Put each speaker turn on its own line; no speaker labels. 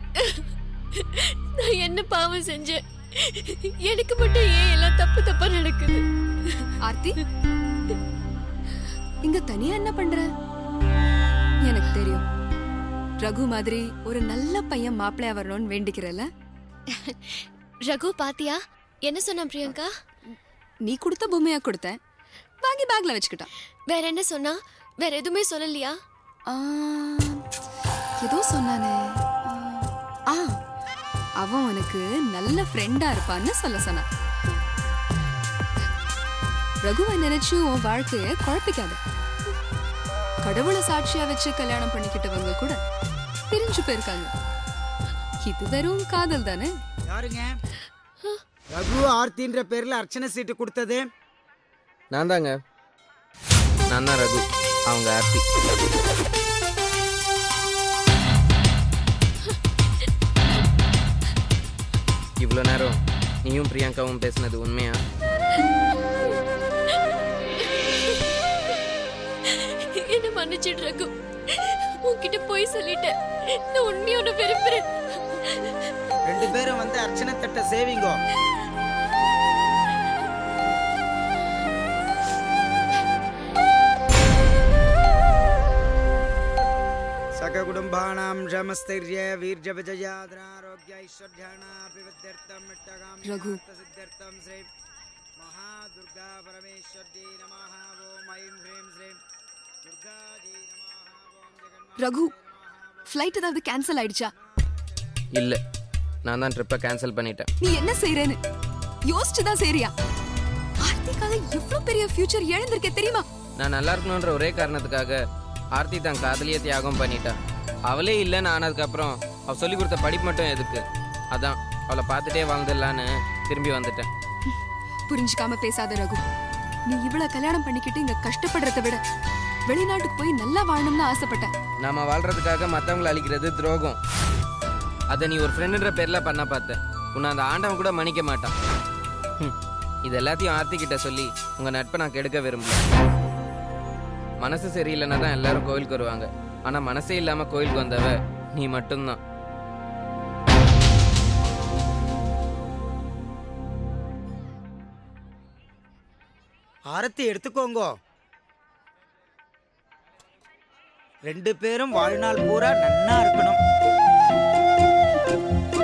நான் என்ன பாவம் செஞ்சேன் எனக்கு மட்டும் ஏன் எல்லாம் தப்பு தப்பா நடக்குது
ஆர்த்தி இங்க தனியா என்ன பண்ற எனக்கு தெரியும் ரகு மாதிரி ஒரு நல்ல பையன் மாப்பிள்ளையா வரணும்னு வேண்டிக்கிறல்ல
ரகு பாத்தியா என்ன சொன்னா பிரியங்கா
நீ கொடுத்த பொம்மையா கொடுத்தேன் வாங்கி பேக்ல வச்சுக்கிட்டான்
வேற என்ன சொன்னா வேற எதுவுமே சொல்லலையா
ஆ, ஏதோ சொன்னானே ஆ, ஆ அவன் உனக்கு நல்ல ஃப்ரெண்டா இருப்பான்னு சொல்ல சொன்னான் ரகுவை நினைச்சு உன் வாழ்க்கைய குழப்பிக்காத கடவுளை சாட்சியா வச்சு கல்யாணம் பண்ணிக்கிட்டவங்க கூட பிரிஞ்சு போயிருக்காங்க இது வெறும் காதல் தானே
யாருங்க ரகு ஆர்த்தின்ற பேர்ல அர்ச்சனை சீட்டு கொடுத்தது
நான் தாங்க நான் தான் ரகு அவங்க ஆர்த்தி இவ்வளோ நேரம் நீயும் பிரியங்காவும் பேசுனது உண்மையா
என்ன மன்னிச்சிடு ரகு உன்கிட்ட போய் சொல்லிட்டேன் நான் உண்மையோட விரும்புறேன்
ரெண்டு பேரும் வந்து அர்ச்சனை தட்ட சேவிங்கோ சககுடும்பானாம் ஷமஸ்தைர்ய வீர்ஜ விஜயாத்ராரோக்ய ஐஸ்வர்யாணாபிவத்தியர்த்தம் இட்டகாம்
ரகு.
சித்தர்த்தம் ஸ்ரீ மகாதுர்கா பரமேஸ்வர்ஜி நமஹ ஓம் ஐம் ஹ்ரீம் ஸ்ரீம் துர்காஜி நமஹ ஓம் ஜெகன்மாதா
ரகு ஃப்ளைட் ஏதாவது கேன்சல் ஆயிடுச்சா
இல்லை நான் தான் ட்ரிப்பை கேன்சல் பண்ணிட்டேன்
நீ என்ன செய்றேன்னு யோசிச்சு தான் செய்றியா ஆர்த்திக்காக எவ்வளவு பெரிய ஃபியூச்சர் இழந்திருக்கே தெரியுமா
நான் நல்லா இருக்கணுன்ற ஒரே காரணத்துக்காக ஆர்த்தி தான் காதலியை தியாகம் பண்ணிட்டா அவளே இல்லைன்னு ஆனதுக்கப்புறம் அவ சொல்லி கொடுத்த படிப்பு மட்டும் எதுக்கு அதான் அவளை பார்த்துட்டே வாழ்ந்துடலான்னு திரும்பி வந்துட்டேன்
புரிஞ்சுக்காம பேசாத ரகு நீ இவ்வளவு கல்யாணம் பண்ணிக்கிட்டு இங்க கஷ்டப்படுறதை விட வெளிநாட்டுக்கு போய் நல்லா வாழணும்னு ஆசைப்பட்ட
நாம வாழ்றதுக்காக மற்றவங்களை அழிக்கிறது துரோகம் அதை நீ ஒரு ஃப்ரெண்டுன்ற பேரில் பண்ண பார்த்த உன்னை அந்த ஆண்டவன் கூட மன்னிக்க மாட்டான் ஹம். இது எல்லாத்தையும் ஆர்த்தி கிட்ட சொல்லி உங்க நட்பை நான் கெடுக்க விரும்பல மனசு சரியில்லைன்னா தான் எல்லாரும் கோயிலுக்கு வருவாங்க ஆனா மனசே இல்லாம கோயிலுக்கு வந்தவ நீ மட்டும்தான்
ஆரத்தி எடுத்துக்கோங்கோ ரெண்டு பேரும் வாழ்நாள் பூரா நன்னா இருக்கணும்